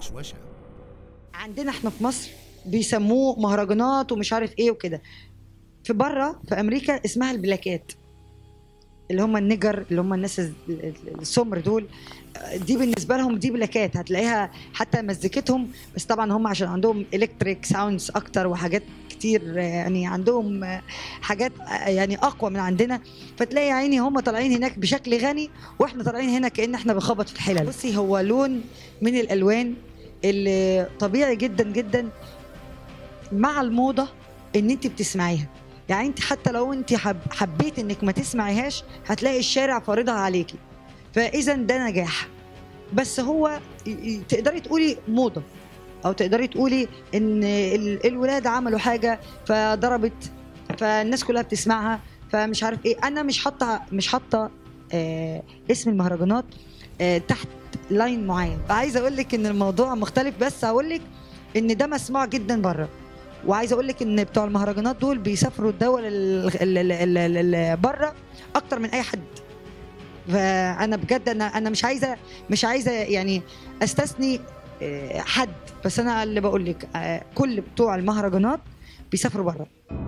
وشوشة عندنا احنا في مصر بيسموه مهرجانات ومش عارف ايه وكده في بره في امريكا اسمها البلاكات اللي هم النجر اللي هم الناس الز- السمر دول دي بالنسبه لهم دي بلاكات هتلاقيها حتى مزيكتهم بس طبعا هم عشان عندهم الكتريك ساوندز اكتر وحاجات كتير آه، يعني عندهم آه، حاجات آه، يعني اقوى من عندنا فتلاقي يا عيني هم طالعين هناك بشكل غني واحنا طالعين هنا كان احنا بنخبط في الحلل بصي هو لون من الالوان اللي طبيعي جدا جدا مع الموضه ان انت بتسمعيها يعني انت حتى لو انت حب حبيت انك ما تسمعيهاش هتلاقي الشارع فارضها عليكي فاذا ده نجاح بس هو ي- ي- تقدري تقولي موضه او تقدري تقولي ان ال- الولاد عملوا حاجه فضربت فالناس كلها بتسمعها فمش عارف ايه انا مش حاطه مش حاطه آه اسم المهرجانات آه تحت لاين معين عايزه اقول لك ان الموضوع مختلف بس هقول لك ان ده مسموع جدا بره وعايزه اقول لك ان بتوع المهرجانات دول بيسافروا الدول اللي بره اكتر من اي حد فانا بجد انا انا مش عايزه مش عايزه يعني استثني آه، حد بس انا اللي بقول لك آه، كل بتوع المهرجانات بيسافروا بره